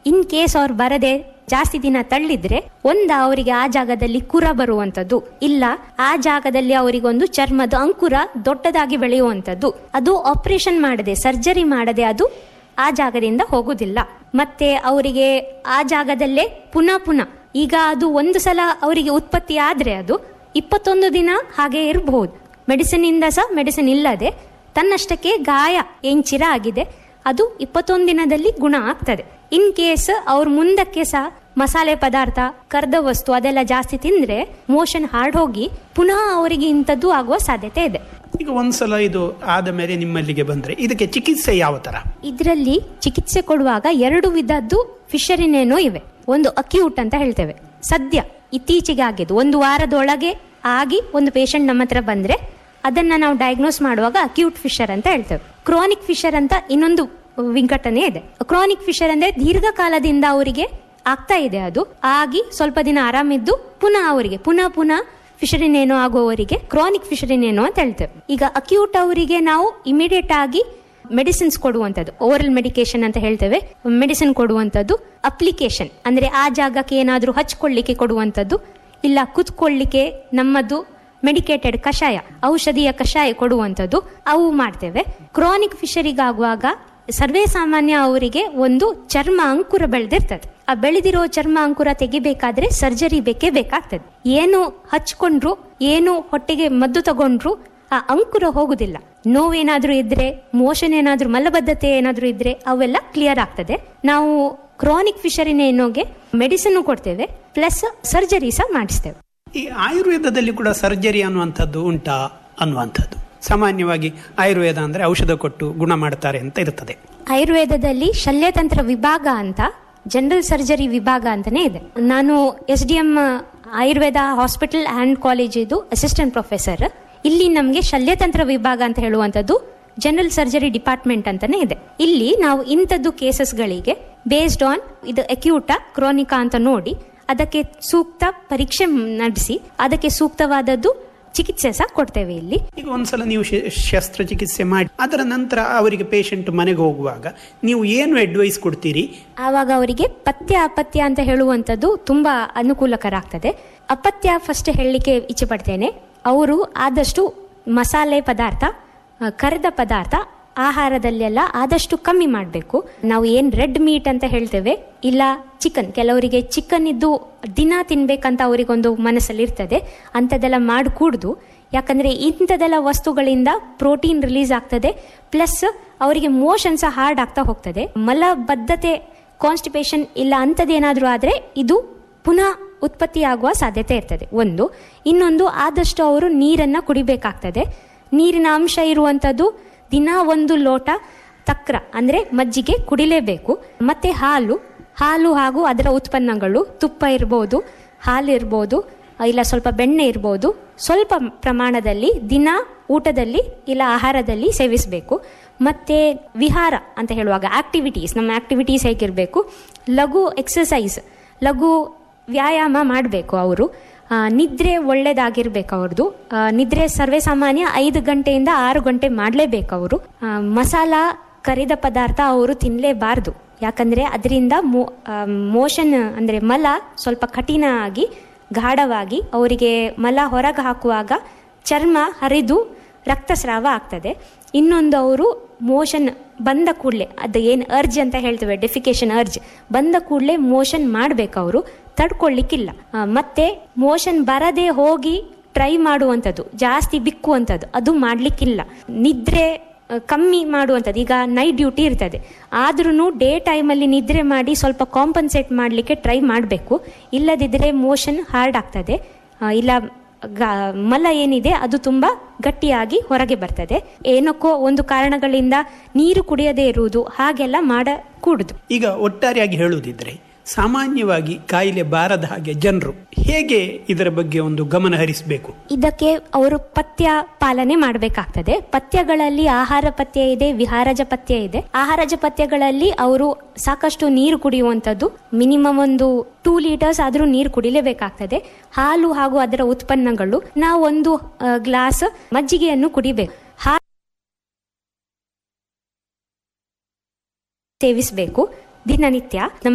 in case ಅವ್ರು ಬರದೆ ಜಾಸ್ತಿ ದಿನ ತಳ್ಳಿದ್ರೆ ಒಂದ ಅವರಿಗೆ ಆ ಜಾಗದಲ್ಲಿ ಕುರ ಬರುವಂತದ್ದು ಇಲ್ಲ ಆ ಜಾಗದಲ್ಲಿ ಅವರಿಗೊಂದು ಚರ್ಮದ ಅಂಕುರ ದೊಡ್ಡದಾಗಿ ಬೆಳೆಯುವಂತದ್ದು ಅದು ಆಪರೇಷನ್ ಮಾಡದೆ ಸರ್ಜರಿ ಮಾಡದೆ ಅದು ಆ ಜಾಗದಿಂದ ಹೋಗುದಿಲ್ಲ ಮತ್ತೆ ಅವರಿಗೆ ಆ ಜಾಗದಲ್ಲೇ ಪುನಃ ಪುನಃ ಈಗ ಅದು ಒಂದು ಸಲ ಅವರಿಗೆ ಉತ್ಪತ್ತಿ ಆದ್ರೆ ಅದು ಇಪ್ಪತ್ತೊಂದು ದಿನ ಹಾಗೆ ಇರಬಹುದು ಮೆಡಿಸಿನ್ ಇಂದ ಸಹ ಮೆಡಿಸಿನ್ ಇಲ್ಲದೆ ತನ್ನಷ್ಟಕ್ಕೆ ಗಾಯ ಏನ್ ಚಿರ ಆಗಿದೆ ಅದು ಇಪ್ಪತ್ತೊಂದು ದಿನದಲ್ಲಿ ಗುಣ ಆಗ್ತದೆ ಇನ್ ಕೇಸ್ ಅವ್ರ ಮುಂದಕ್ಕೆ ಸಹ ಮಸಾಲೆ ಪದಾರ್ಥ ಕರ್ದ ವಸ್ತು ಅದೆಲ್ಲ ಜಾಸ್ತಿ ತಿಂದ್ರೆ ಮೋಷನ್ ಹಾರ್ಡ್ ಹೋಗಿ ಪುನಃ ಅವರಿಗೆ ಇಂಥದ್ದು ಆಗುವ ಸಾಧ್ಯತೆ ಇದೆ ಈಗ ಒಂದ್ಸಲ ಇದು ಆದ ಮೇಲೆ ನಿಮ್ಮಲ್ಲಿಗೆ ಬಂದ್ರೆ ಇದಕ್ಕೆ ಚಿಕಿತ್ಸೆ ಯಾವ ತರ ಇದರಲ್ಲಿ ಚಿಕಿತ್ಸೆ ಕೊಡುವಾಗ ಎರಡು ವಿಧದ್ದು ಫಿಶರಿನೇನೋ ಇವೆ ಒಂದು ಅಕ್ಯೂಟ್ ಅಂತ ಹೇಳ್ತೇವೆ ಸದ್ಯ ಇತ್ತೀಚೆಗೆ ಆಗಿದ್ದು ಒಂದು ವಾರದೊಳಗೆ ಆಗಿ ಒಂದು ಪೇಷಂಟ್ ನಮ್ಮ ಹತ್ರ ಬಂದ್ರೆ ಅದನ್ನ ನಾವು ಡಯಾಗ್ನೋಸ್ ಮಾಡುವಾಗ ಅಕ್ಯೂಟ್ ಫಿಶರ್ ಅಂತ ಹೇಳ್ತೇವೆ ಕ್ರಾನಿಕ್ ಫಿಶರ್ ಅಂತ ಇನ್ನೊಂದು ವಿಂಗಡಣೆ ಇದೆ ಕ್ರಾನಿಕ್ ಫಿಶರ್ ಅಂದ್ರೆ ದೀರ್ಘಕಾಲದಿಂದ ಅವರಿಗೆ ಆಗ್ತಾ ಇದೆ ಅದು ಆಗಿ ಸ್ವಲ್ಪ ದಿನ ಆರಾಮಿದ್ದು ಪುನಃ ಅವರಿಗೆ ಪುನಃ ಪುನಃ ಫಿಶರಿನೇನೋ ಆಗುವವರಿಗೆ ಕ್ರಾನಿಕ್ ಫಿಶರಿನೇನೋ ಅಂತ ಹೇಳ್ತೇವೆ ಈಗ ಅಕ್ಯೂಟ್ ಅವರಿಗೆ ನಾವು ಇಮಿಡಿಯೇಟ್ ಆಗಿ ಮೆಡಿಸಿನ್ಸ್ ಕೊಡುವಂಥದ್ದು ಓರಲ್ ಮೆಡಿಕೇಶನ್ ಅಂತ ಹೇಳ್ತೇವೆ ಮೆಡಿಸಿನ್ ಕೊಡುವಂಥದ್ದು ಅಪ್ಲಿಕೇಶನ್ ಅಂದ್ರೆ ಆ ಜಾಗಕ್ಕೆ ಏನಾದರೂ ಹಚ್ಕೊಳ್ಳಿಕ್ಕೆ ಕೊಡುವಂಥದ್ದು ಇಲ್ಲ ಕುತ್ಕೊಳ್ಳಿಕ್ಕೆ ನಮ್ಮದು ಮೆಡಿಕೇಟೆಡ್ ಕಷಾಯ ಔಷಧಿಯ ಕಷಾಯ ಕೊಡುವಂಥದ್ದು ಅವು ಮಾಡ್ತೇವೆ ಕ್ರಾನಿಕ್ ಫಿಶರಿಗಾಗುವಾಗ ಸರ್ವೇ ಸಾಮಾನ್ಯ ಅವರಿಗೆ ಒಂದು ಚರ್ಮ ಅಂಕುರ ಬೆಳೆದಿರ್ತದೆ ಆ ಬೆಳೆದಿರೋ ಚರ್ಮ ಅಂಕುರ ತೆಗಿಬೇಕಾದ್ರೆ ಸರ್ಜರಿ ಬೇಕೇ ಬೇಕಾಗ್ತದೆ ಏನು ಹಚ್ಕೊಂಡ್ರು ಏನು ಹೊಟ್ಟೆಗೆ ಮದ್ದು ತಗೊಂಡ್ರು ಆ ಅಂಕುರ ಹೋಗುದಿಲ್ಲ ನೋವೇನಾದ್ರೂ ಇದ್ರೆ ಮೋಷನ್ ಏನಾದ್ರೂ ಮಲಬದ್ಧತೆ ಏನಾದ್ರೂ ಇದ್ರೆ ಅವೆಲ್ಲ ಕ್ಲಿಯರ್ ಆಗ್ತದೆ ನಾವು ಕ್ರಾನಿಕ್ ಫಿಶರಿನೇನೋಗೆ ಮೆಡಿಸಿನ್ ಕೊಡ್ತೇವೆ ಪ್ಲಸ್ ಸರ್ಜರಿ ಸಹ ಮಾಡಿಸ್ತೇವೆ ಈ ಆಯುರ್ವೇದದಲ್ಲಿ ಕೂಡ ಸರ್ಜರಿ ಅನ್ನುವಂಥದ್ದು ಉಂಟಾ ಅನ್ನುವಂಥದ್ದು ಸಾಮಾನ್ಯವಾಗಿ ಆಯುರ್ವೇದ ಅಂದ್ರೆ ಔಷಧ ಕೊಟ್ಟು ಗುಣ ಮಾಡ್ತಾರೆ ಅಂತ ಇರ್ತದೆ ಆಯುರ್ವೇದದಲ್ಲಿ ಶಲ್ಯತಂತ್ರ ವಿಭಾಗ ಅಂತ ಜನರಲ್ ಸರ್ಜರಿ ವಿಭಾಗ ಅಂತಾನೆ ಇದೆ ನಾನು S D M Ayurveda hospital and college ಇದು ಅಸಿಸ್ಟೆಂಟ್ ಪ್ರೊಫೆಸರ್ ಇಲ್ಲಿ ನಮಗೆ ಶಲ್ಯತಂತ್ರ ವಿಭಾಗ ಅಂತ ಹೇಳುವಂಥದ್ದು ಜನರಲ್ ಸರ್ಜರಿ ಡಿಪಾರ್ಟ್ಮೆಂಟ್ ಅಂತಾನೆ ಇದೆ ಇಲ್ಲಿ ನಾವು ಇಂಥದ್ದು ಕೇಸಸ್ಗಳಿಗೆ ಬೇಸ್ಡ್ ಆನ್ ಇದು ಅಕ್ಯೂಟಾ ಕ್ರಾನಿಕಾ ಅಂತ ನೋಡಿ ಅದಕ್ಕೆ ಸೂಕ್ತ ಪರೀಕ್ಷೆ ನಡೆಸಿ ಅದಕ್ಕೆ ಸೂಕ್ತವಾದದ್ದು ಚಿಕಿತ್ಸೆ ಸಹ ಕೊಡ್ತೇವೆ ಇಲ್ಲಿ ಈಗ ಒಂದ್ಸಲ ನೀವು ಶ- ಶಸ್ತ್ರಚಿಕಿತ್ಸೆ ಮಾಡಿ ಅದರ ನಂತರ ಅವರಿಗೆ ಪೇಷಂಟ್ ಮನೆಗೆ ಹೋಗುವಾಗ ನೀವು ಏನು ಅಡ್ವೈಸ್ ಕೊಡ್ತೀರಿ ಆವಾಗ ಅವರಿಗೆ ಪಥ್ಯ ಅಪತ್ಯ ಅಂತ ಹೇಳುವಂಥದ್ದು ತುಂಬಾ ಅನುಕೂಲಕರ ಆಗ್ತದೆ ಅಪತ್ಯ ಫಸ್ಟ್ ಹೇಳಲಿಕ್ಕೆ ಇಚ್ಛೆ ಪಡ್ತೇನೆ ಅವರು ಆದಷ್ಟು ಮಸಾಲೆ ಪದಾರ್ಥ ಆ, ಕರೆದ ಪದಾರ್ಥ ಆಹಾರದಲ್ಲೆಲ್ಲ ಆದಷ್ಟು ಕಮ್ಮಿ ಮಾಡಬೇಕು ನಾವು ಏನ್ ರೆಡ್ ಮೀಟ್ ಅಂತ ಹೇಳ್ತೇವೆ ಇಲ್ಲ ಚಿಕನ್ ಕೆಲವರಿಗೆ ಚಿಕನ್ ಇದ್ದು ದಿನ ತಿನ್ಬೇಕಂತ ಅವರಿಗೊಂದು ಮನಸ್ಸಲ್ಲಿ ಇರ್ತದೆ ಅಂಥದ್ದೆಲ್ಲ ಮಾಡಿ ಕೂಡ್ದು ಯಾಕಂದ್ರೆ ಇಂಥದೆಲ್ಲ ವಸ್ತುಗಳಿಂದ ಪ್ರೋಟೀನ್ ರಿಲೀಸ್ ಆಗ್ತದೆ ಪ್ಲಸ್ ಅವರಿಗೆ ಮೋಷನ್ ಸಹ ಹಾರ್ಡ್ ಆಗ್ತಾ ಹೋಗ್ತದೆ ಮಲಬದ್ಧತೆ ಕಾನ್ಸ್ಟಿಪೇಷನ್ ಇಲ್ಲ ಅಂಥದ್ದೇನಾದ್ರೂ ಆದ್ರೆ ಇದು ಪುನಃ ಉತ್ಪತ್ತಿ ಆಗುವ ಸಾಧ್ಯತೆ ಇರ್ತದೆ ಒಂದು ಇನ್ನೊಂದು ಆದಷ್ಟು ಅವರು ನೀರನ್ನ ಕುಡಿಬೇಕಾಗ್ತದೆ ನೀರಿನ ಅಂಶ ಇರುವಂಥದ್ದು ದಿನ ಒಂದು ಲೋಟ ತಕ್ರ ಅಂದ್ರೆ ಮಜ್ಜಿಗೆ ಕುಡಿಲೇಬೇಕು ಮತ್ತೆ ಹಾಲು ಹಾಲು ಹಾಗೂ ಅದರ ಉತ್ಪನ್ನಗಳು ತುಪ್ಪ ಇರ್ಬೋದು ಹಾಲು ಇರ್ಬೋದು ಇಲ್ಲ ಸ್ವಲ್ಪ ಬೆಣ್ಣೆ ಇರ್ಬೋದು ಸ್ವಲ್ಪ ಪ್ರಮಾಣದಲ್ಲಿ ದಿನ ಊಟದಲ್ಲಿ ಇಲ್ಲ ಆಹಾರದಲ್ಲಿ ಸೇವಿಸಬೇಕು ಮತ್ತೆ ವಿಹಾರ ಅಂತ ಹೇಳುವಾಗ ಆಕ್ಟಿವಿಟೀಸ್ ನಮ್ಮ ಆಕ್ಟಿವಿಟೀಸ್ ಹೇಗಿರಬೇಕು ಲಘು ಎಕ್ಸಸೈಸ್ ಲಘು ವ್ಯಾಯಾಮ ಮಾಡಬೇಕು ಅವರು ಆ, ನಿದ್ರೆ ಒಳ್ಳೇದಾಗಿರ್ಬೇಕು ಅವ್ರದ್ದು ಆ, ನಿದ್ರೆ ಸರ್ವೇ ಸಾಮಾನ್ಯ ಐದು ಗಂಟೆಯಿಂದ ಆರು ಗಂಟೆ ಮಾಡಲೇಬೇಕು ಅವರು ಮಸಾಲ ಕರಿದ ಪದಾರ್ಥ ಅವರು ತಿನ್ನಲೇಬಾರ್ದು ಯಾಕಂದ್ರೆ ಅದರಿಂದ ಮೋಷನ್ ಅಂದ್ರೆ ಮಲ ಸ್ವಲ್ಪ ಕಠಿಣ ಆಗಿ ಗಾಢವಾಗಿ ಅವರಿಗೆ ಮಲ ಹೊರಗೆ ಹಾಕುವಾಗ ಚರ್ಮ ಹರಿದು ರಕ್ತಸ್ರಾವ ಆಗ್ತದೆ ಇನ್ನೊಂದು ಅವರು ಮೋಷನ್ ಬಂದ ಕೂಡಲೇ ಅದು ಏನು ಅರ್ಜ್ ಅಂತ ಹೇಳ್ತೇವೆ ಡೆಫಿಕೇಶನ್ ಅರ್ಜ್ ಬಂದ ಕೂಡಲೇ ಮೋಷನ್ ಮಾಡ್ಬೇಕು ಅವರು ತಡ್ಕೊಳ್ಳಿಕ್ಕಿಲ್ಲ ಆ, ಮತ್ತೆ ಮೋಷನ್ ಬರದೆ ಹೋಗಿ ಟ್ರೈ ಮಾಡುವಂಥದ್ದು ಜಾಸ್ತಿ ಬಿಕ್ಕುವಂಥದ್ದು ಅದು ಮಾಡ್ಲಿಕ್ಕಿಲ್ಲ ನಿದ್ರೆ ಆ, ಕಮ್ಮಿ ಮಾಡುವಂಥದ್ದು ಈಗ ನೈಟ್ ಡ್ಯೂಟಿ ಇರ್ತದೆ ಆದ್ರೂ ಡೇ ಟೈಮಲ್ಲಿ ನಿದ್ರೆ ಮಾಡಿ ಸ್ವಲ್ಪ ಕಾಂಪನ್ಸೇಟ್ ಮಾಡಲಿಕ್ಕೆ ಟ್ರೈ ಮಾಡಬೇಕು ಇಲ್ಲದಿದ್ದರೆ ಮೋಷನ್ ಹಾರ್ಡ್ ಆಗ್ತದೆ ಆ, ಇಲ್ಲ ಗ- ಮಲ ಏನಿದೆ ಅದು ತುಂಬಾ ಗಟ್ಟಿಯಾಗಿ ಹೊರಗೆ ಬರ್ತದೆ ಏನಕ್ಕೋ ಒಂದು ಕಾರಣಗಳಿಂದ ನೀರು ಕುಡಿಯದೇ ಇರುವುದು ಹಾಗೆಲ್ಲ ಮಾಡಕೂಡುದು ಈಗ ಒಟ್ಟಾರೆಯಾಗಿ ಹೇಳುವುದಿದ್ರೆ ಸಾಮಾನ್ಯವಾಗಿ ಕಾಯಿಲೆ ಬಾರದ ಹಾಗೆ ಜನರು ಹೇಗೆ ಇದರ ಬಗ್ಗೆ ಒಂದು ಗಮನ ಹರಿಸಬೇಕು ಇದಕ್ಕೆ ಅವರು ಪಥ್ಯ ಪಾಲನೆ ಮಾಡಬೇಕಾಗ್ತದೆ ಪಥ್ಯಗಳಲ್ಲಿ ಆಹಾರ ಪಥ್ಯ ಇದೆ ವಿಹಾರಜ ಪಥ್ಯ ಇದೆ ಆಹಾರಜ ಪಥ್ಯಗಳಲ್ಲಿ ಅವರು ಸಾಕಷ್ಟು ನೀರು ಕುಡಿಯುವಂಥದ್ದು ಮಿನಿಮಮ್ ಒಂದು ಟೂ ಲೀಟರ್ಸ್ ಆದ್ರೂ ನೀರು ಕುಡಿಲೇಬೇಕಾಗ್ತದೆ ಹಾಲು ಹಾಗೂ ಅದರ ಉತ್ಪನ್ನಗಳು ನಾವು ಒಂದು ಗ್ಲಾಸ್ ಮಜ್ಜಿಗೆಯನ್ನು ಕುಡಿಬೇಕು ಹಾಲು ಸೇವಿಸಬೇಕು ದಿನನಿತ್ಯ ನಮ್ಮ